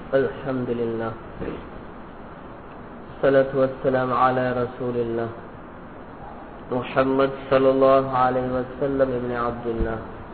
الحمد لله الصلاة والسلام على رسول الله محمد صلى الله عليه وسلم ابن عبد الله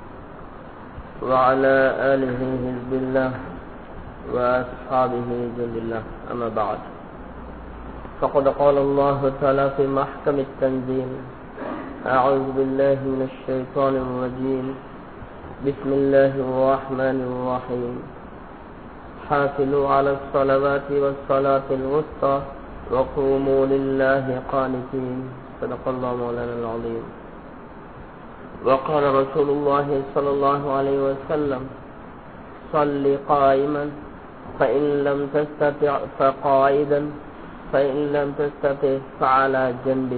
وعلى آله حزب الله وأصحابه جند الله أما بعد فقد قال الله تعالى في محكم التنزيل أعوذ بالله من الشيطان الرجيم بسم الله الرحمن الرحيم حافظوا على الصلوات والصلاة الوسطى وقوموا لله قانتين صدق الله مولانا العظيم وقال رسول الله صلى الله عليه وسلم صل قائما فإن لم تستطع فقائدا فإن لم تستطع فعلى جنب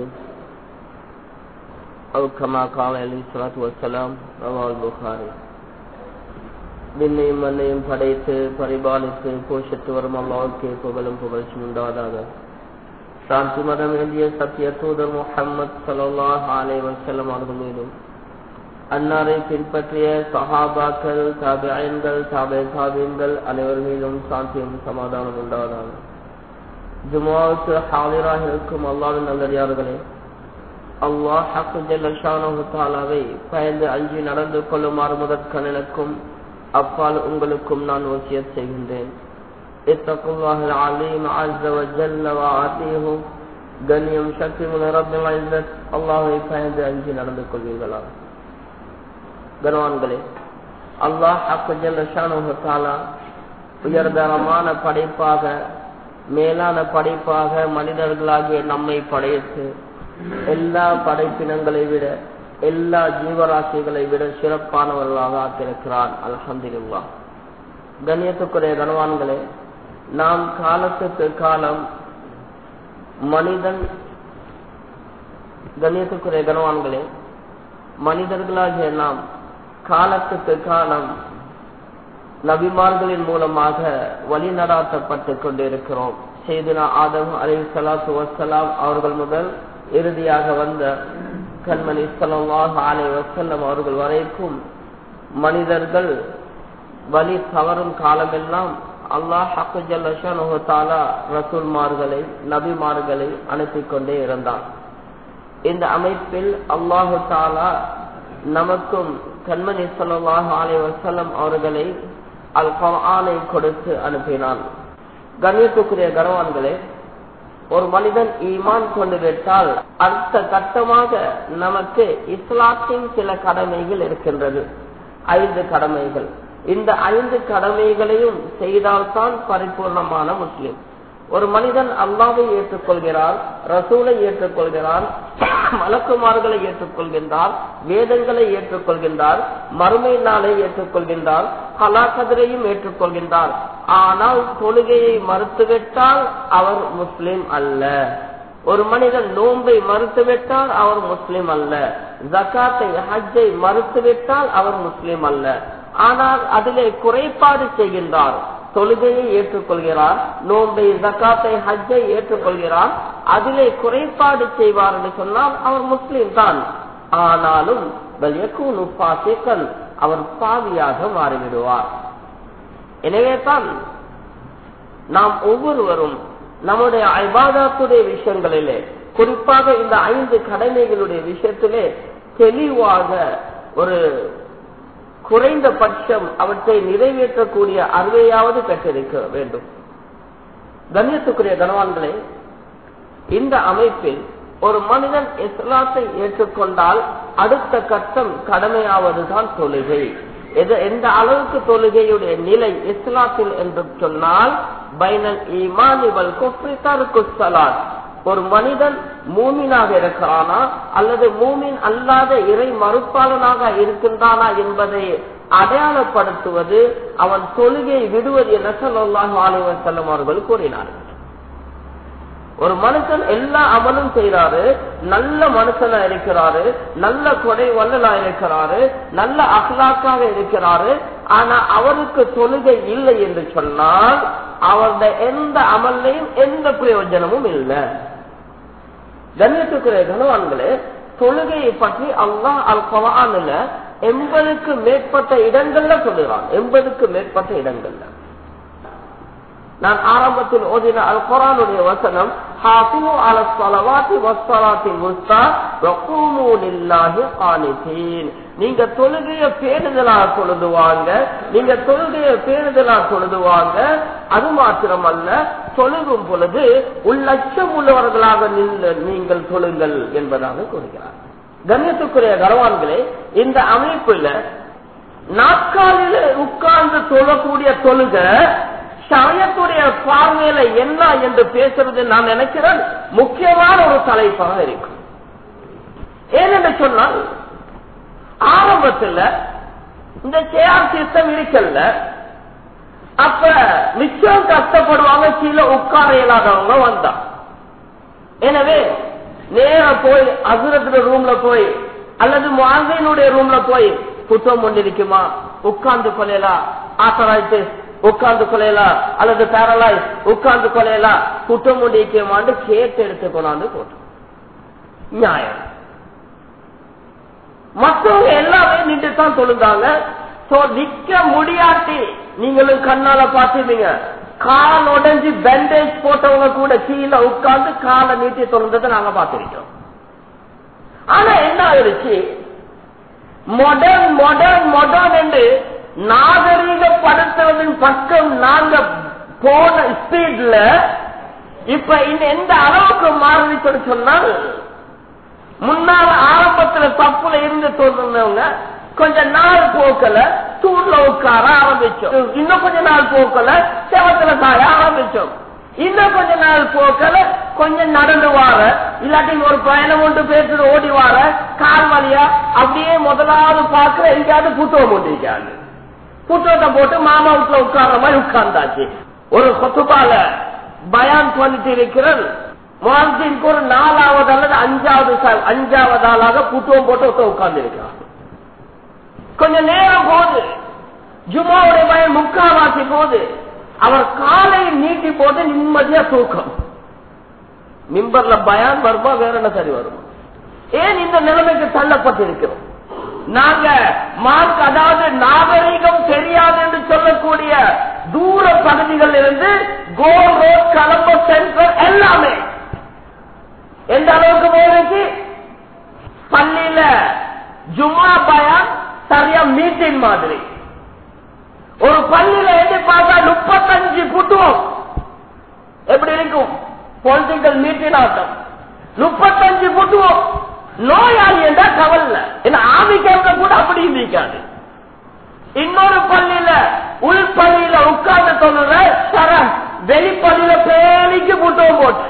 أو كما قال عليه الصلاة والسلام رواه البخاري விண்ணையும் மண்ணையும் படைத்து பரிபாலித்து போஷித்து வரும் அல்லாவுக்கு புகழும் புகழ்ச்சி உண்டாதாக சாந்தி மதம் எழுதிய சத்திய தூதர் முகமது சல்லாஹ் அலை வசல்லம் அவர்கள் மீதும் அன்னாரை பின்பற்றிய சஹாபாக்கள் தாபியன்கள் தாபே தாபியன்கள் அனைவர் மீதும் சாந்தியும் சமாதானம் உண்டாவதாக ஜுமாவுக்கு ஹாலிராக இருக்கும் அல்லாவின் நல்லடியார்களே அல்லாஹ் ஹக்கு ஜல்லாவை பயந்து அஞ்சி நடந்து கொள்ளுமாறு முதற்கண் எனக்கும் அப்பால் உங்களுக்கும் நான் வசியத் செய்கின்றேன் கண்ணியம் சக்தி அல்லாஹை பயந்து அஞ்சி நடந்து கொள்வீர்களா கனவான்களே அல்லாஹ் அக்குஜல்லானா உயர்தரமான படைப்பாக மேலான படைப்பாக மனிதர்களாகிய நம்மை படைத்து எல்லா படைப்பினங்களை விட எல்லா ஜீவராசிகளை விட சிறப்பானவர்களாக ஆக்கியிருக்கிறான் அலமதுல்லா கண்ணியத்துக்குரிய கனவான்களே நாம் காலத்துக்கு காலம் மனிதன் கண்ணியத்துக்குரிய கனவான்களே மனிதர்களாகிய நாம் காலத்துக்கு காலம் நபிமார்களின் மூலமாக வழிநடாத்தப்பட்டு கொண்டிருக்கிறோம் செய்தினா ஆதம் அலி சலாத்து வசலாம் அவர்கள் முதல் இறுதியாக வந்த கண்மணி சல்லாஹ் அலை வசல்லம் அவர்கள் வரைக்கும் மனிதர்கள் வழி தவறும் காலமெல்லாம் அல்லாஹ் ஹக்குஜல்லா ரசூல்மார்களை நபிமார்களை அனுப்பி கொண்டே இருந்தான் இந்த அமைப்பில் அல்லாஹு தாலா நமக்கும் கண்மணி சொல்லாஹ் அலை வசல்லம் அவர்களை அல் குரானை கொடுத்து அனுப்பினான் கண்ணியத்துக்குரிய கனவான்களே ஒரு மனிதன் ஈமான் கொண்டு விட்டால் அடுத்த கட்டமாக நமக்கு இஸ்லாத்தின் சில கடமைகள் இருக்கின்றது ஐந்து கடமைகள் இந்த ஐந்து கடமைகளையும் செய்தால்தான் பரிபூர்ணமான முஸ்லிம் ஒரு மனிதன் அல்லாவை ஏற்றுக்கொள்கிறார் ரசூலை ஏற்றுக்கொள்கிறார் மலக்குமார்களை ஏற்றுக்கொள்கின்றார் வேதங்களை ஏற்றுக்கொள்கின்றார் மறுமை நாளை ஏற்றுக்கொள்கின்றார் கலாக்கதிரையும் ஏற்றுக்கொள்கின்றார் ஆனால் தொழுகையை மறுத்துவிட்டால் அவர் முஸ்லிம் அல்ல ஒரு மனிதன் நோன்பை மறுத்துவிட்டால் அவர் முஸ்லிம் அல்ல ஜக்காத்தை ஹஜ்ஜை மறுத்துவிட்டால் அவர் முஸ்லிம் அல்ல ஆனால் அதிலே குறைபாடு செய்கின்றார் தொழுகையை ஏற்றுக்கொள்கிறார் நோன்பை ஜக்காத்தை ஹஜ்ஜை ஏற்றுக்கொள்கிறார் அதிலே குறைபாடு செய்வார் என்று சொன்னால் அவர் முஸ்லீம் தான் ஆனாலும் அவர் பாவியாக மாறிவிடுவார் எனவே தான் நாம் ஒவ்வொருவரும் நம்முடைய ஐபாதாத்துடைய விஷயங்களிலே குறிப்பாக இந்த ஐந்து கடமைகளுடைய விஷயத்திலே தெளிவாக ஒரு குறைந்தபட்சம் அவற்றை நிறைவேற்றக்கூடிய அறிவையாவது பெற்றிருக்க வேண்டும் கண்ணியத்துக்குரிய கனவான்களே இந்த அமைப்பில் ஒரு மனிதன் இஸ்லாத்தை ஏற்றுக்கொண்டால் அடுத்த கட்டம் கடமையாவதுதான் தொழுகை எந்த அளவுக்கு தொழுகையுடைய நிலை இஸ்லாத்தில் என்று சொன்னால் பைனல் ஈமானிவல் குஃப்ரி தருக்கு சலாத் ஒரு மனிதன் மூமினாக இருக்கிறானா அல்லது மூமின் அல்லாத இறை மறுப்பாளனாக இருக்கின்றானா என்பதை அடையாளப்படுத்துவது அவன் தொழுகை விடுவது என சொல்லாஹ் ஆலைவர் செல்லும் அவர்கள் கூறினார்கள் ஒரு மனுஷன் எல்லா அமலும் செய்யறாரு நல்ல மனுஷனா இருக்கிறாரு நல்ல கொடை வல்லலா இருக்கிறாரு நல்ல அகலாக்காக இருக்கிறாரு ஆனா அவருக்கு தொழுகை இல்லை என்று சொன்னால் அவருடைய எந்த அமல்லையும் எந்த பிரயோஜனமும் இல்லை கண்ணியத்துக்குரிய கனவான்களே தொழுகையை பற்றி அல்லாஹ் அல் குரான்ல எண்பதுக்கு மேற்பட்ட இடங்கள்ல சொல்லுறான் எண்பதுக்கு மேற்பட்ட இடங்கள்ல நான் ஆரம்பத்தில் ஓதின அல் குரானுடைய வசனம் ஹாஃபியூ அல ஸலவாத்தி வஸ்ஸலாத்தில் முஸ்தா வகூமு லில்லாஹி கானிதீன் நீங்க தொழுகைய பேணுதலா தொழுதுவாங்க நீங்க தொழுகைய பேணுதலா தொழுதுவாங்க அது மாத்திரமல்ல தொழுகும் பொழுது உள்ளச்சம் உள்ளவர்களாக நின்று நீங்கள் தொழுங்கள் என்பதாக கூறுகிறார் கண்ணியத்துக்குரிய கரவான்களே இந்த அமைப்புல நாற்காலில உட்கார்ந்து தொழக்கூடிய தொழுக சமயத்துடைய பார்வையில என்ன என்று பேசுறது நான் நினைக்கிறேன் முக்கியமான ஒரு தலைப்பாக இருக்கும் ஏனென்று சொன்னால் ஆரம்பத்தில் இந்த சேர் சிஸ்டம் இருக்கல்ல அப்ப மிச்சம் கஷ்டப்படுவாங்க கீழே உட்கார இயலாதவங்க வந்தா எனவே நேர போய் அசுரத்துல ரூம்ல போய் அல்லது மாங்கையினுடைய ரூம்ல போய் புத்தகம் கொண்டிருக்குமா உட்கார்ந்து கொள்ளலாம் ஆத்தராய்டிஸ் உட்கார்ந்து கொள்ளலாம் அல்லது பேரலைஸ் உட்கார்ந்து கொள்ளலாம் குற்றம் கொண்டிருக்குமான்னு கேட்டு எடுத்து கொண்டாந்து போட்டோம் நியாயம் மற்றவங்க எல்லாமே நின்று தான் தொழுந்தாங்க சோ நிக்க முடியாட்டி நீங்களும் கண்ணால பாத்துருவீங்க கால் உடஞ்சி பேண்டேஜ் போட்டவங்க கூட கீழே உட்கார்ந்து காலை நீட்டி தொழுந்ததை நாங்க பார்த்திருக்கோம் ஆனா என்ன ஆயிடுச்சு மாடர்ன் மாடர்ன் மாடர்ன் என்று நாகரீகப்படுத்துவதன் பக்கம் நாங்க போன ஸ்பீட்ல இப்ப இன்னும் எந்த அளவுக்கு மாறிச்சுன்னு சொன்னால் முன்னால ஆரம்பத்துல தப்புல இருந்து தோன்றவங்க கொஞ்ச நாள் போக்கல தூண்ல உட்கார ஆரம்பிச்சோம் இன்னும் கொஞ்ச நாள் போக்கல செவத்துல காய ஆரம்பிச்சோம் இன்னும் கொஞ்ச நாள் போக்கல கொஞ்சம் நடந்து வார இல்லாட்டி ஒரு பயணம் ஒன்று பேசுறது ஓடி வார கால் வழியா அப்படியே முதலாவது பாக்குற எங்கேயாவது புத்தகம் போட்டிருக்காங்க புத்தகத்தை போட்டு மாமா வீட்டுல உட்கார்ற மாதிரி உட்கார்ந்தாச்சு ஒரு கொத்துப்பால பயான் பண்ணிட்டு இருக்கிறது முகாந்திற்கு ஒரு நாலாவது அல்லது அஞ்சாவது ச- அஞ்சாவது ஆளாக புத்தகம் போட்டு ஒருத்தன் உட்கார்ந்து இருக்கிறான் கொஞ்ச நேரம் போது ஜுமாவுடைய பயம் முக்காவாசி போது அவர் காலை நீட்டி போட்டு நிம்மதியா தூக்கம் மிம்பர்ல பயான் வருமா வேற என்ன சரி வரும் ஏன் இந்த நிலைமைக்கு தள்ளப்பட்டிருக்கிறோம் நாங்க மார்க் அதாவது நாகரீகம் தெரியாது என்று சொல்லக்கூடிய தூர பகுதிகள் இருந்து கோல் ரோட் கலம்ப சென்டர் எல்லாமே எந்த அளவுக்கு போயிருக்கு பள்ளியில ஜும்மா பயான் சரியா மீட்டிங் மாதிரி ஒரு பள்ளியில எது பார்த்தா முப்பத்தஞ்சு குட்டுவோம் எப்படி இருக்கும் பொலிட்டிக்கல் மீட்டிங் ஆட்டம் முப்பத்தஞ்சு குட்டுவோம் நோயாளி என்றா கவல்ல ஏன்னா ஆவி கேட்க கூட அப்படி இருக்காது இன்னொரு பள்ளியில உள் பள்ளியில உட்கார்ந்து சொல்லுற சர வெளிப்பள்ளியில பேலிக்கு புட்டுவோம் போட்டு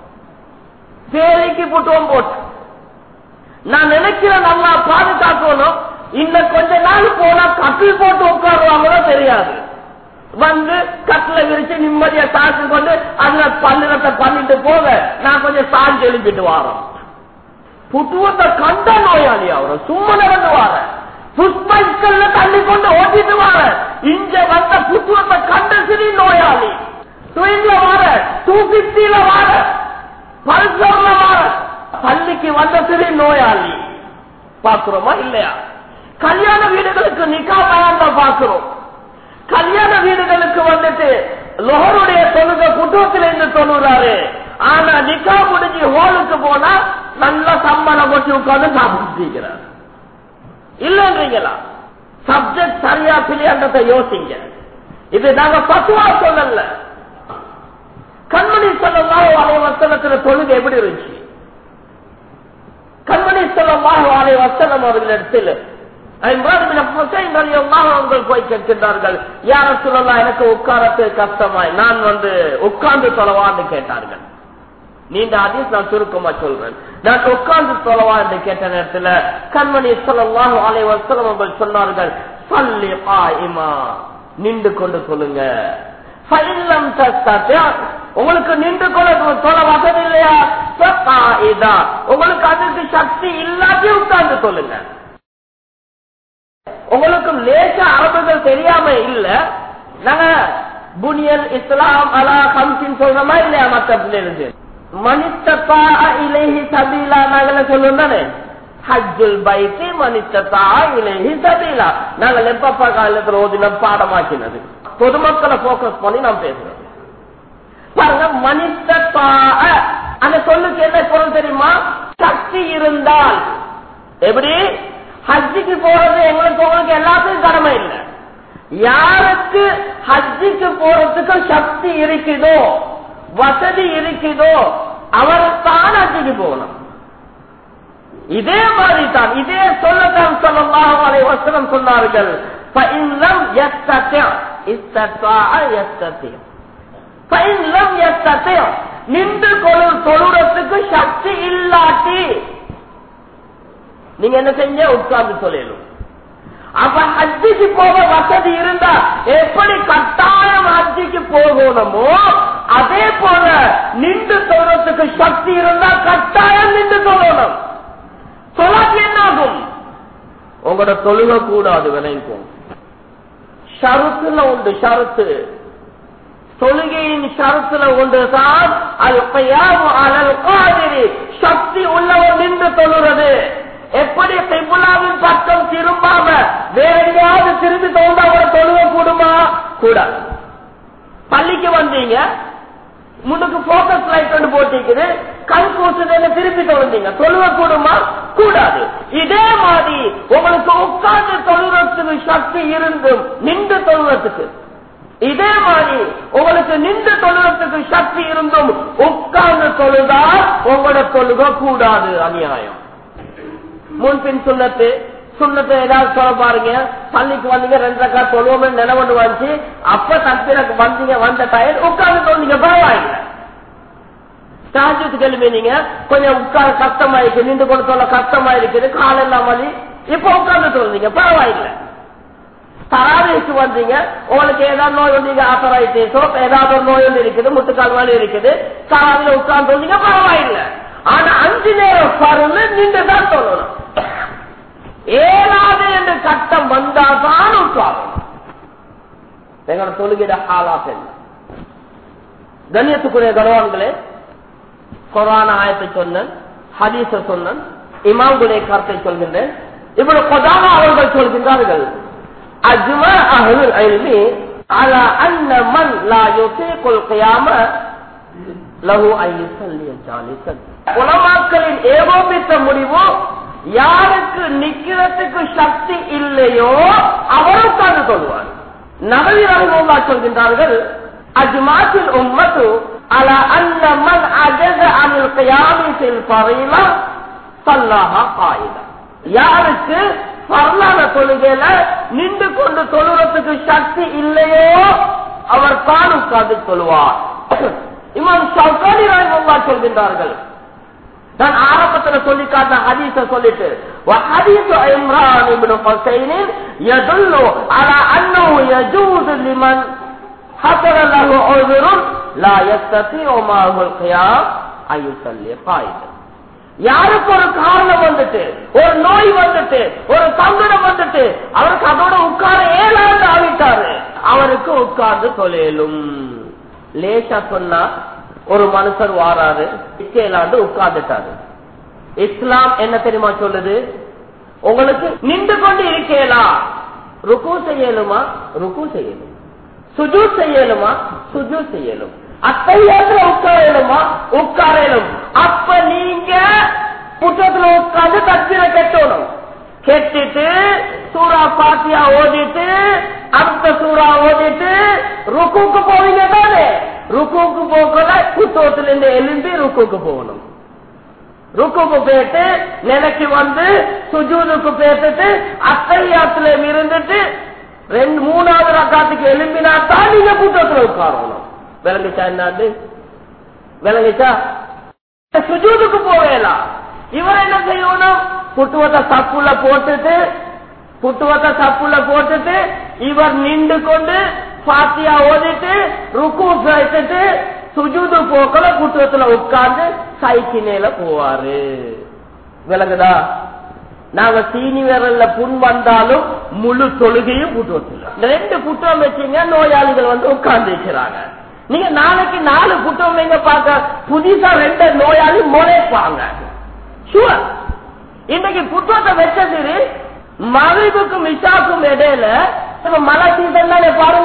பேலிக்கு புட்டுவோம் போட்டு நான் நினைக்கிறேன் நல்லா பாதுகாக்கணும் இன்னும் கொஞ்ச நாள் போனா கட்டில் போட்டு உட்காருவாங்களோ தெரியாது வந்து கட்டில விரிச்சு நிம்மதியா சாச்சு கொண்டு அதுல பல்லிடத்தை பண்ணிட்டு போக நான் கொஞ்சம் சாஞ்சு எழுப்பிட்டு வாரோம் புத்துவத்தை கண்ட நோயாளி அவரும் சும்மா நடந்து வார புஷ்பைக்கல்ல தள்ளி கொண்டு ஓட்டிட்டு வார இங்க வந்த புத்துவத்தை கண்ட சிறி நோயாளி ட்ரெயின்ல வார டூ பிப்டில வார பல்சர்ல வார பள்ளிக்கு வந்த சிறி நோயாளி பாக்குறோமா இல்லையா கல்யாண வீடுகளுக்கு நிக்கா பயன் தான் பாக்குறோம் கல்யாண வீடுகளுக்கு வந்துட்டு லோகருடைய தொழுக குற்றத்தில் இருந்து தொழுகிறாரு ஆனா நிக்கா முடிஞ்சு ஹோலுக்கு போனா நல்ல சம்பளம் கொட்டி உட்கார்ந்து சாப்பிட்டுக்கிறார் இல்லைன்றீங்களா சப்ஜெக்ட் சரியா பிள்ளையாண்டத்தை யோசிங்க இது நாங்க பத்துவா சொல்லல கண்மணி சொல்லலாம் அலை வசனத்துல தொழுகை எப்படி இருந்துச்சு கண்மணி சொல்லலாம் அலை வசனம் அவர்களிடத்தில் அவர்கள் போய் கேட்கின்றார்கள் யார சொல்லலாம் எனக்கு உட்காரத்து கஷ்டமாய் நான் வந்து உட்கார்ந்து தொலைவான்னு கேட்டார்கள் நீண்ட அதீஸ் நான் சுருக்கமா சொல்றேன் நான் உட்கார்ந்து தொலைவா என்று கேட்ட நேரத்தில் கண்மணி சொல்லலாம் அலை வசனம் அவர்கள் சொன்னார்கள் பள்ளி ஆயிமா நின்று கொண்டு சொல்லுங்க ஃபைல்லம் தஸ்தத்யா, உங்களுக்கு நின்று கொள்ள சொல்ல வசதி இல்லையா ஃபகாயிதா. உங்களுக்கு அதுக்கு சக்தி இல்லாட்டி உட்கார்ந்து சொல்லுங்க உங்களுக்கு லேச அரபுகள் தெரியாம இல்ல நாங்க புனியல் இஸ்லாம் அலா ஹம்சின் சொல்றோமா இல்லையா மத்த பிள்ளைகளுக்கு மனிதப்பா இலேஹி சபீலா நாங்கள சொல்லுவோம் தானே ஹஜ்ஜுல் பைத்தி மனிதத்தா இலேஹி சபீலா நாங்கள் எப்பப்பா காலத்துல ஓதின பாடமாக்கினது பொதுமக்களை போக்கஸ் பண்ணி நாம் பேசுறோம் பாருங்க மனிதத்தா அந்த சொல்லுக்கு என்ன பொருள் தெரியுமா சக்தி இருந்தால் எப்படி ஹஜ்ஜிக்கு போறது எங்களுக்கு உங்களுக்கு எல்லாத்துக்கும் கடமை இல்லை யாருக்கு ஹஜ்ஜிக்கு போறதுக்கு சக்தி இருக்குதோ வசதி இருக்குதோ அவர்தான் ஹஜ்ஜிக்கு போகணும் இதே மாதிரி தான் இதே சொல்லத்தான் சொல்லலாம் அதை வசனம் சொன்னார்கள் فَإِنْ لَمْ يَسْتَطِعْ اسْتَطَاعَ يَسْتَطِعْ فَإِنْ لَمْ يَسْتَطِعْ நின்று கொழு தொழுறதுக்கு சக்தி இல்லாட்டி நீங்க என்ன செஞ்ச உட்கார்ந்து சொல்லணும் அப்ப ஹஜ்ஜிக்கு போக வசதி இருந்தா எப்படி கட்டாயம் ஹஜ்ஜிக்கு போகணுமோ அதே போல நின்று சொல்றதுக்கு சக்தி இருந்தா கட்டாயம் நின்று சொல்லணும் சொல்லாது என்ன ஆகும் உங்களோட தொழுக கூடாது விளைக்கும் ஷருத்துல உண்டு ஷருத்து தொழுகையின் ஷருத்துல ஒன்றுதான் அது அலல் காதிரி சக்தி உள்ளவர் நின்று தொழுறது எப்படி திபுலாவின் பக்கம் திரும்பாம வேற எங்கேயாவது திரும்பி தோண்டா அவரை தொழுக கூடுமா கூடாது பள்ளிக்கு வந்தீங்க முன்னுக்கு போக்கஸ் லைட் ஒன்று போட்டிருக்குது கண் கூசுதுன்னு திருப்பி தொழுந்தீங்க தொழுவ கூடுமா கூடாது இதே மாதிரி உங்களுக்கு உட்கார்ந்து தொழுவத்துக்கு சக்தி இருந்தும் நின்று தொழுவத்துக்கு இதே மாதிரி உங்களுக்கு நின்று தொழுவத்துக்கு சக்தி இருந்தும் உட்கார்ந்து தொழுதால் உங்களோட தொழுக கூடாது அநியாயம் முன்பின் சுண்ணத்து சுண்ணத்தை ஏதாவது சொல்ல பாருங்க பள்ளிக்கு வந்தீங்க ரெண்டு ரக்கா தொழுவோம் நிலவண்டு வந்துச்சு அப்ப தப்பிரக்கு வந்தீங்க வந்த டயர் உட்கார்ந்து தொழுந்தீங்க பரவாயில்ல தாஜத்துக்கு எழுப்பினீங்க கொஞ்சம் உட்கார கஷ்டமா இருக்கு நின்று கொண்டு சொல்ல கஷ்டமா இருக்குது காலெல்லாம் வலி இப்ப உட்கார்ந்து தொழுந்தீங்க பரவாயில்ல தராவிக்கு வந்தீங்க உங்களுக்கு ஏதாவது நோய் வந்தீங்க ஆத்தராயிட்டேசோ ஏதாவது ஒரு நோய் ஒன்று இருக்குது முட்டுக்கால் வலி இருக்குது தராவில உட்கார்ந்து தொழுந்தீங்க பரவாயில்ல ஆனா அஞ்சு நேரம் பருன்னு நின்று தான் சொல்லணும் ஏழாவது என்று கட்டம் வந்தால்தான் உட்காரணும் எங்களோட தொழுகிட ஆளாக கண்ணியத்துக்குரிய கனவான்களே கொரோனா ஆயத்தை சொன்னேன் ஹதீச சொன்னேன் இமாம்களுடைய கருத்தை சொல்கின்றேன் இப்படி கொதாமா அவர்கள் சொல்கின்றார்கள் அஜ்மா அஹ்லுல் இல்மி அலா அன்ன மன் லா யுதீகுல் கியாம லஹு அன் யுஸல்லி ஜாலிசன் உலமாக்களின் ஏகோபித்த முடிவு யாருக்கு நிக்கிறதுக்கு சக்தி இல்லையோ அவர் உட்கார்ந்து சொல்வார் நபி ரஹிமுல்லா சொல்கின்றார்கள் அஜ்மாத்தில் உம்மத்து அல அன்ன மன் அஜத அனில் கியாமி ஃபில் ஃபரீலா ஸல்லஹா காயிதா யாருக்கு பரலான தொழுகையில நின்று கொண்டு தொழுறதுக்கு சக்தி இல்லையோ அவர் தான் உட்கார்ந்து சொல்வார் இமாம் ஷவுகானி ரஹிமுல்லா சொல்கின்றார்கள் நான் ஆரம்பத்தில் சொல்லி காட்ட ஹதீஸ சொல்லிட்டு وحديث عمران بن حسين يدل على انه يجوز لمن حصل له عذر لا يستطيع معه القيام ان يصلي قائدا யாருக்கு ஒரு காரணம் வந்துட்டு ஒரு நோய் வந்துட்டு ஒரு சங்கடம் வந்துட்டு அவருக்கு அதோட உட்கார ஏழாண்டு ஆகிட்டாரு அவருக்கு உட்கார்ந்து தொழிலும் லேசா சொன்னா ஒரு மனுஷர் வாராரு இஸ்கேலாண்டு உட்கார்ந்துட்டாரு இஸ்லாம் என்ன தெரியுமா சொல்லுது உங்களுக்கு நின்று கொண்டு இருக்கேலா ருக்கு செய்யலுமா ருக்கு செய்யலும் சுஜு செய்யலுமா சுஜு செய்யலும் அத்தையாத்துல உட்காரலுமா உட்காரலும் அப்ப நீங்க புத்தகத்துல உட்கார்ந்து தத்திர கட்டணும் கெட்டிட்டு சூறா பாத்தியா ஓதிட்டு அடுத்த சூறா ஓதிட்டு ருக்குக்கு போவீங்க தானே ருக்குக்கு போகல புத்தகத்துல இருந்து எழுந்து ருக்குக்கு போகணும் ருக்குக்கு போயிட்டு நிலைக்கு வந்து சுஜூதுக்கு பேசிட்டு அத்தையாத்துல இருந்துட்டு ரெண்டு மூணாவது ரக்காத்துக்கு எழும்பினா தான் நீங்க புத்தகத்துல உட்காரணும் விளங்குச்சா என்னாண்டு விளங்குச்சா சுஜூதுக்கு போவேலாம் இவர் என்ன செய்யணும் புட்டுவத்தை சப்புல போட்டுட்டு புட்டுவத்தை சப்புல போட்டுட்டு இவர் நின்று கொண்டு பாத்தியா ஓதிட்டு ருக்கு சேர்த்துட்டு சுஜூது போக்கல புட்டுவத்துல உட்கார்ந்து சைக்கினேல போவாரு விளங்குதா நாங்க சீனி விரல்ல புண் வந்தாலும் முழு தொழுகையும் புட்டுவத்துல ரெண்டு புத்தகம் வச்சீங்க நோயாளிகள் வந்து உட்கார்ந்து வச்சுறாங்க நீங்க நாளைக்கு நாலு புத்தகம் வைங்க பார்க்க புதுசா ரெண்டு நோயாளி முளைப்பாங்க ஷுவர் இன்னைக்கு புத்தகத்தை வச்சது மகிழ்வுக்கும் இஷாக்கும் இடையில இப்ப மழை சீசன் தானே பாருங்களேன்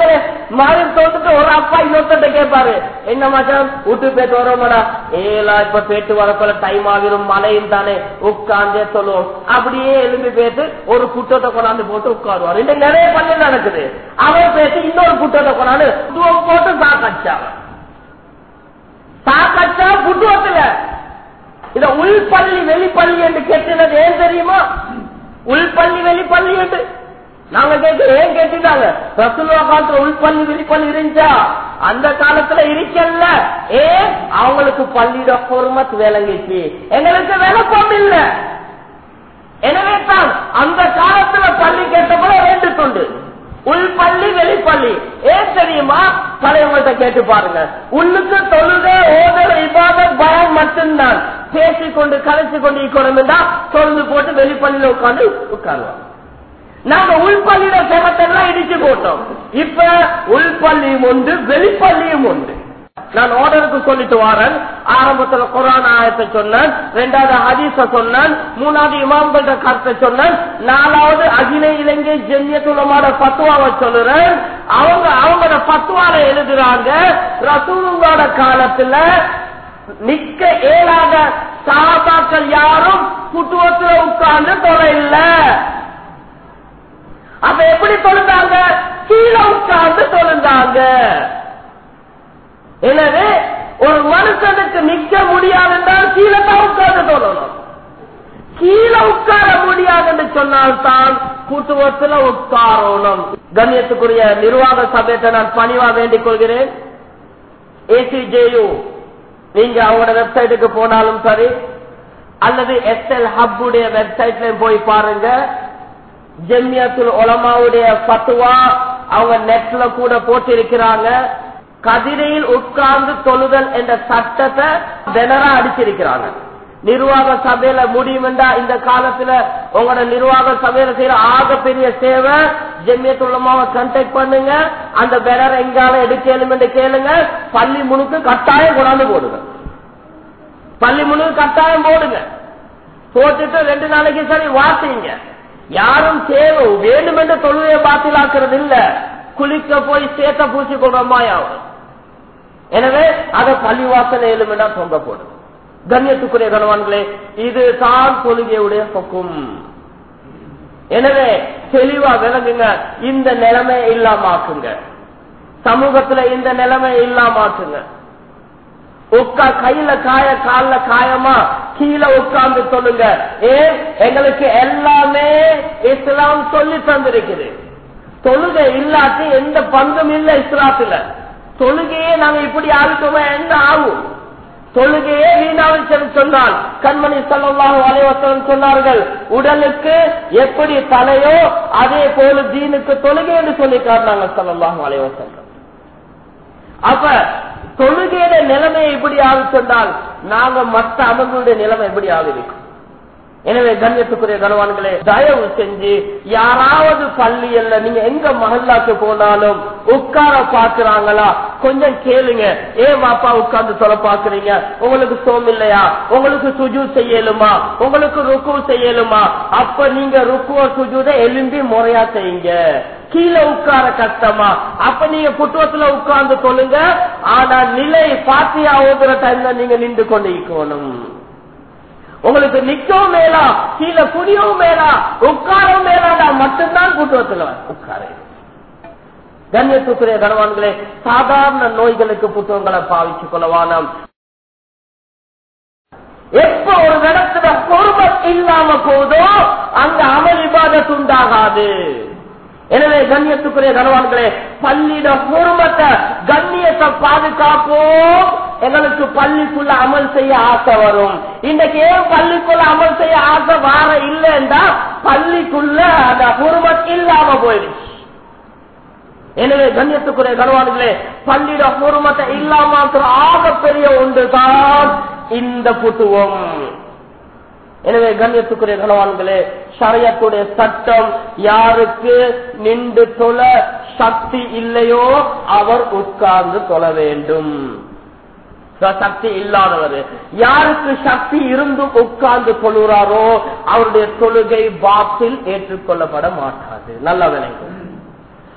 மாதிரி தோந்துட்டு ஒரு அப்பா இன்னொருத்த கேட்பாரு என்ன மச்சான் வீட்டு போயிட்டு வரோமாடா ஏலா இப்ப போயிட்டு வரப்போல டைம் ஆகிரும் மழையும் தானே உட்கார்ந்தே சொல்லுவோம் அப்படியே எலும்பி போயிட்டு ஒரு குட்டத்தை கொண்டாந்து போட்டு உட்காருவார் இன்னும் நிறைய பள்ளி நடக்குது அவன் பேசி இன்னொரு குட்டத்தை கொண்டாந்து தூவம் போட்டு சாக்கடிச்சாங்க சாக்கடிச்சா புட்டுவத்துல இத உள்பள்ளி வெளிப்பள்ளி என்று கேட்டது ஏன் தெரியுமா உள்பள்ளி வெளிப்பள்ளி என்று நாங்க கேட்க ஏன் கேட்டுட்டாங்க ரசுல்லா காலத்துல உள்பள்ளி வெளிப்பள்ளி இருந்துச்சா அந்த காலத்துல இருக்கல ஏன் அவங்களுக்கு பள்ளியிட பொறுமத் விளங்கிச்சு எங்களுக்கு விளக்கம் இல்ல எனவே தான் அந்த காலத்துல பள்ளி கேட்டப்போ ரெண்டு தொண்டு உள்பள்ளி வெளிப்பள்ளி ஏன் தெரியுமா தலைவங்கள்ட்ட கேட்டு பாருங்க உள்ளுக்கு தொழுக ஓதல் இபாத பயம் மட்டும்தான் பேசிக்கொண்டு கலைச்சு கொண்டு இருக்கணும்னா தொழுது போட்டு வெளிப்பள்ளியில உட்காந்து உட்காருவாங்க நாங்க உள்பள்ளியில செமத்தெல்லாம் இடிச்சு போட்டோம் இப்ப உள்பள்ளியும் உண்டு வெளிப்பள்ளியும் உண்டு நான் ஆர்டருக்கு சொல்லிட்டு வரேன் ஆரம்பத்துல குரான் ஆயத்தை சொன்னேன் ரெண்டாவது ஹதீஸ சொன்னேன் மூணாவது இமாம்கள கருத்தை சொன்னேன் நாலாவது அகில இலங்கை ஜென்யத்துலமான பத்துவாவை சொல்லுறேன் அவங்க அவங்களோட பத்துவால எழுதுறாங்க ரசூலுங்களோட காலத்துல நிக்க ஏழாத சாபாக்கள் யாரும் புட்டுவத்துல உட்கார்ந்து தொலை இல்ல அப்ப எப்படி தொழுந்தாங்க கீழே உட்கார்ந்து தொழுந்தாங்க எனவே ஒரு மனுஷனுக்கு நிக்க முடியாது என்றால் கீழே தான் உட்கார்ந்து தொழணும் கீழே உட்கார முடியாதுன்னு சொன்னால்தான் கூட்டுவத்துல உட்காரணும் கண்ணியத்துக்குரிய நிர்வாக சபையத்தை நான் பணிவா வேண்டிக் கொள்கிறேன் ஏசிஜேயு நீங்க அவங்களோட வெப்சைட்டுக்கு போனாலும் சரி அல்லது எஸ்எல் ஹப்புடைய வெப்சைட்ல போய் பாருங்க ஜெமியத்துல் உலமாவுடைய பத்துவா அவங்க நெட்ல கூட போட்டிருக்கிறாங்க கதிரையில் உட்கார்ந்து தொழுதல் என்ற சட்டத்தை தினரா அடிச்சிருக்கிறாங்க நிர்வாக சபையில முடியுமெண்டா இந்த காலத்துல உங்களோட நிர்வாக சபையில செய்யற ஆக பெரிய சேவை ஜெமியத்துள்ளமாவை கண்டெக்ட் பண்ணுங்க அந்த பெனர் எங்கால எடுக்கலும் என்று கேளுங்க பள்ளி முழுக்கு கட்டாயம் கொண்டாந்து போடுங்க பள்ளி முழுக்கு கட்டாயம் போடுங்க போட்டுட்டு ரெண்டு நாளைக்கு சரி வாசிங்க யாரும் தேவை வேண்டுமென்று தொழுவையை பாத்திலாக்குறது இல்ல குளிக்க போய் சேத்த பூசி கொள்றமாயாவும் எனவே அதை பள்ளிவாசல் ஏழுமெண்டா தொங்க போடுங்க கண்ணியத்துக்குரிய கணவான்களே இது தான் தொழுகையுடைய பொக்கும் எனவே தெளிவா விளங்குங்க இந்த நிலைமை இல்லாமாக்குங்க சமூகத்துல இந்த நிலைமை இல்லாமாக்குங்க உட்கா கையில காய கால காயமா கீழே உட்கார்ந்து சொல்லுங்க ஏ எங்களுக்கு எல்லாமே இஸ்லாம் சொல்லி தந்திருக்குது தொழுகை இல்லாட்டி எந்த பங்கும் இல்ல இஸ்லாத்துல தொழுகையே நாங்க இப்படி ஆளுக்கோமா என்ன ஆகும் தொழுகையே வீணாவில் சொன்னால் கண்மணி சல்லாஹு அலைவசம் சொன்னார்கள் உடலுக்கு எப்படி தலையோ அதே போல தீனுக்கு தொழுகை என்று சொல்லி காட்டினாங்க சல்லாஹு அலைவசம் அப்ப தொழுகையோட நிலைமை எப்படி ஆகு சொன்னால் நாங்க மற்ற அமர்களுடைய நிலைமை எப்படி ஆகிருக்கும் எனவே கண்ணியத்துக்குரிய கனவான்களே தயவு செஞ்சு யாராவது பள்ளியல்ல நீங்க எங்க மகல்லாக்கு போனாலும் உட்கார பாக்குறாங்களா கொஞ்சம் கேளுங்க ஏன் வாப்பா உட்கார்ந்து சொல்ல பாக்குறீங்க உங்களுக்கு சோம் இல்லையா உங்களுக்கு சுஜு செய்யலுமா உங்களுக்கு ருக்கு செய்யலுமா அப்ப நீங்க ருக்குவ சுஜூத எலும்பி முறையா செய்யுங்க கீழே உட்கார கஷ்டமா அப்ப நீங்க புட்டுவத்துல உட்கார்ந்து சொல்லுங்க ஆனா நிலை பாத்தியா ஓதுற டைம்ல நீங்க நின்று கொண்டு இருக்கணும் உங்களுக்கு நிக்கவும் மேலா கீழே புரியவும் மேலா உட்காரவும் மேலாடா மட்டும்தான் கூட்டுவத்தில் உட்கார கண்ணியத்துக்குரிய கனவான்களே சாதாரண நோய்களுக்கு புத்தகங்களை பாவிச்சு கொள்ளவானம் எப்ப ஒரு இடத்துல பொறுமை இல்லாம போதோ அங்க அமல் விவாதத்து உண்டாகாது எனவே கண்ணியத்துக்குரிய கனவான்களே பள்ளியிட பொறுமத்தை கண்ணியத்தை பாதுகாப்போம் எங்களுக்கு பள்ளிக்குள்ள அமல் செய்ய ஆசை வரும் இன்னைக்கு ஏன் பள்ளிக்குள்ள அமல் செய்ய ஆசை வார இல்லைன்னா பள்ளிக்குள்ள அந்த பொறுமத் இல்லாம போயிடுச்சு எனவே கண்ணியத்துக்குரிய கனவான்களே பள்ளியிட பொறுமத்தை இல்லாம ஆக பெரிய ஒன்றுதான் இந்த புத்துவம் எனவே கண்ணியத்துக்குரிய கனவான்களே சரியத்துடைய சட்டம் யாருக்கு நின்று தொழ சக்தி இல்லையோ அவர் உட்கார்ந்து தொழ வேண்டும் சக்தி இல்லாதவர் யாருக்கு சக்தி இருந்தும் உட்கார்ந்து தொழுகிறாரோ அவருடைய தொழுகை பாத்தில் ஏற்றுக்கொள்ளப்பட மாட்டாது நல்ல விளைவு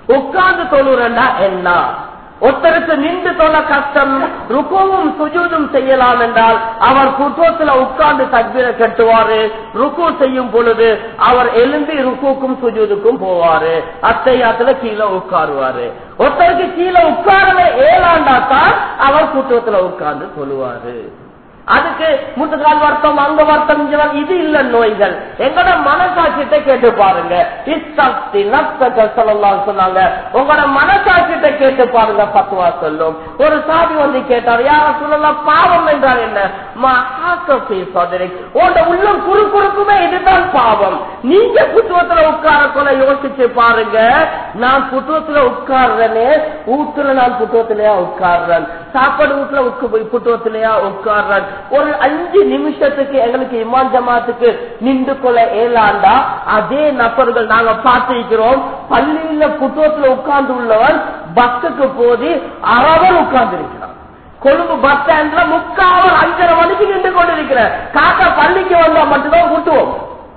உட்கார்ந்து தொழுறண்டா என்ன ஒருத்தருக்கு நின்று தொல்ல கஷ்டம் ருக்குவும் சுஜூதும் செய்யலாம் என்றால் அவர் குற்றத்துல உட்கார்ந்து தக்பீர கட்டுவாரு ருக்கு செய்யும் பொழுது அவர் எழும்பி ருக்குக்கும் சுஜூதுக்கும் போவாரு அத்தையாத்துல கீழே உட்காருவாரு ஒருத்தருக்கு கீழே உட்காரவே ஏழாண்டா தான் அவர் குற்றத்துல உட்கார்ந்து சொல்லுவாரு அதுக்கு முட்டுக்கால் வருத்தம் அங்க வருத்தம் இங்க வருத்தம், இது இல்ல நோய்கள் எங்கட மனசாட்சியத்தை கேட்டு பாருங்க இஸ்தக்தி நப்தக ஸல்லல்லாஹு சொன்னாங்க உங்களோட மனசாட்சியத்தை கேட்டு பாருங்க பத்துவா சொல்லும் ஒரு சாதி வந்து கேட்டார் யார சொல்லலாம் பாவம் என்றால் என்ன மஹாக்கஃபி சதரிக் உங்களோட உள்ளம் குறு குறுக்குமே இதுதான் பாவம் நீங்க புத்துவத்துல உட்கார கொள்ள யோசிச்சு பாருங்க நான் புத்துவத்துல உட்கார்றேனே ஊத்துல நான் புத்துவத்திலேயா உட்கார்றேன் சாப்பாடு வீட்டுல புத்துவத்திலேயா உட்கார்றேன் ஒரு அஞ்சு நிமிஷத்துக்கு எங்களுக்கு இமான் ஜமாத்துக்கு நின்று கொள்ள ஏலாண்டா அதே நபர்கள் நாங்க பார்த்திருக்கிறோம் பள்ளியில புத்துவத்துல உட்கார்ந்து உள்ளவர் பஸ்ஸுக்கு போதி அறவர் உட்கார்ந்து இருக்கிறார் கொழும்பு பஸ் ஸ்டாண்ட்ல முக்காவர் அஞ்சரை மணிக்கு நின்று கொண்டிருக்கிற காக்கா பள்ளிக்கு வந்தா மட்டும்தான் கூட்டுவோம்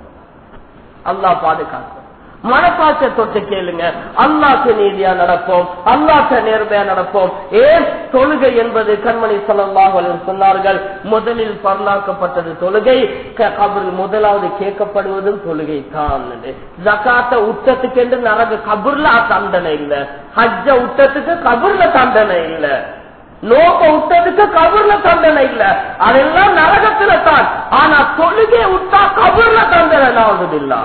அல்லாஹ் பாதுகாக்கும் மனசாட்சிய தொட்டு கேளுங்க அல்லாக்கு நீதியா நடப்போம் அல்லாக்க நேர்மையா நடப்போம் ஏன் தொழுகை என்பது கண்மணி சொல்லலாம் சொன்னார்கள் முதலில் பரலாக்கப்பட்டது தொழுகை க- கபரில் முதலாவது கேட்கப்படுவதும் தொழுகை தான் ஜக்காத்த உச்சத்துக்கு என்று நரக கபூர்ல தண்டனை இல்ல ஹஜ்ஜ உச்சத்துக்கு கபூர்ல தண்டனை இல்ல நோக்க விட்டதுக்கு கபூர்ல தண்டனை இல்ல அதெல்லாம் நரகத்துல தான் ஆனா தொழுகை விட்டா கபூர்ல தண்டனை நாவதில்லா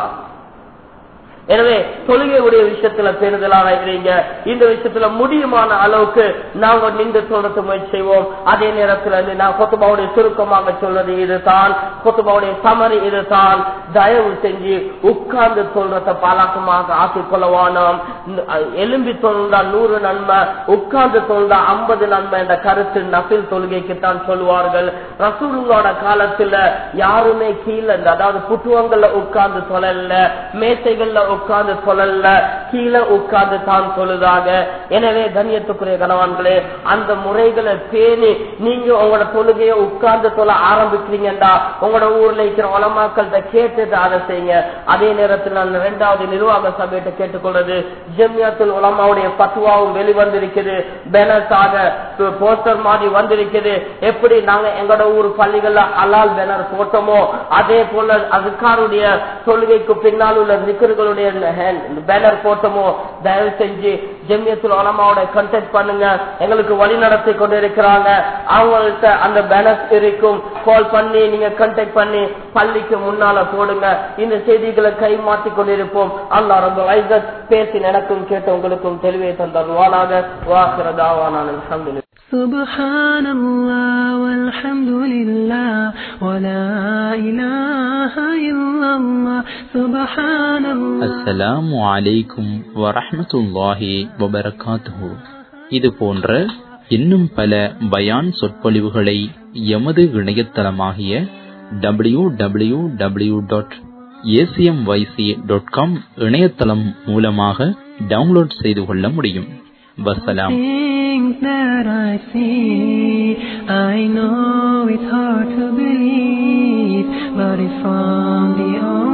எனவே தொழுகையுடைய விஷயத்துல பேருதலாக இருக்கிறீங்க இந்த விஷயத்துல முடியுமான அளவுக்கு நாங்க நின்று சொல்றது முயற்சி செய்வோம் அதே நேரத்துல வந்து நான் கொத்துபாவுடைய சுருக்கமாக சொல்றது இதுதான் கொத்துபாவுடைய சமரி இதுதான் தயவு செஞ்சு உட்கார்ந்து சொல்றத பழக்கமாக ஆக்கிக் கொள்ளவானோம் எலும்பி தொழுந்தா நூறு நன்மை உட்கார்ந்து தொழுந்தா ஐம்பது நன்மை என்ற கருத்து நபில் தொழுகைக்குத்தான் சொல்லுவார்கள் ரசூலுங்களோட காலத்துல யாருமே கீழே இந்த அதாவது புட்டுவங்கள்ல உட்கார்ந்து தொழல மேசைகள்ல உட்கார்ந்து தொழல கீழே உட்கார்ந்து தான் தொழுதாக எனவே கண்ணியத்துக்குரிய கணவான்களே அந்த முறைகளை பேணி நீங்க உங்களோட தொழுகையை உட்கார்ந்து தொழ ஆரம்பிக்கிறீங்கடா உங்களோட ஊர்ல இருக்கிற உலமாக்கள்கிட்ட கேட்டுட்டு அதை செய்யுங்க அதே நேரத்தில் நான் இரண்டாவது நிர்வாக சபையிட்ட கேட்டுக்கொள்றது ஜெமியாத்துல் உலமாவுடைய பத்துவாவும் வெளிவந்திருக்குது பேனர்ஸாக போஸ்டர் மாதிரி வந்திருக்குது எப்படி நாங்க எங்களோட ஊர் பள்ளிகள்ல அலால் பேனர் போட்டோமோ அதே போல அதுக்காருடைய தொழுகைக்கு பின்னால் உள்ள நிக்கர்களுடைய பேனர் போட்டோமோ தயவு செஞ்சு ஜெமியத்துல் உலமாவோட கண்டெக்ட் பண்ணுங்க எங்களுக்கு வழி நடத்தி கொண்டு இருக்கிறாங்க அவங்கள்ட்ட அந்த பேனர்ஸ் இருக்கும் கால் பண்ணி நீங்க கண்டெக்ட் பண்ணி பள்ளிக்கு முன்னால போடுங்க இந்த செய்திகளை கை மாற்றி கொண்டிருப்போம் அல்லா ரொம்ப வைசத் பேசி எனக்கும் கேட்டு உங்களுக்கும் தெளிவை தந்தருவானாக வாக்குறதாவான அல்ஹம்துலில்லாஹ் سبحان الله والحمد لله ولا إله إلا الله سبحان الله அஸ்ஸலாமு அலைக்கும் வரஹ்மத்துல்லாஹி வபரகாத்துஹு இது போன்ற இன்னும் பல பயான் சொற்பொழிவுகளை எமது இணையதளமாகிய W W W dot ACMYC dot com இணையதளம் மூலமாக டவுன்லோட் செய்து கொள்ள முடியும் வசலாம் Things that I see, I know it's hard to believe, but it's from the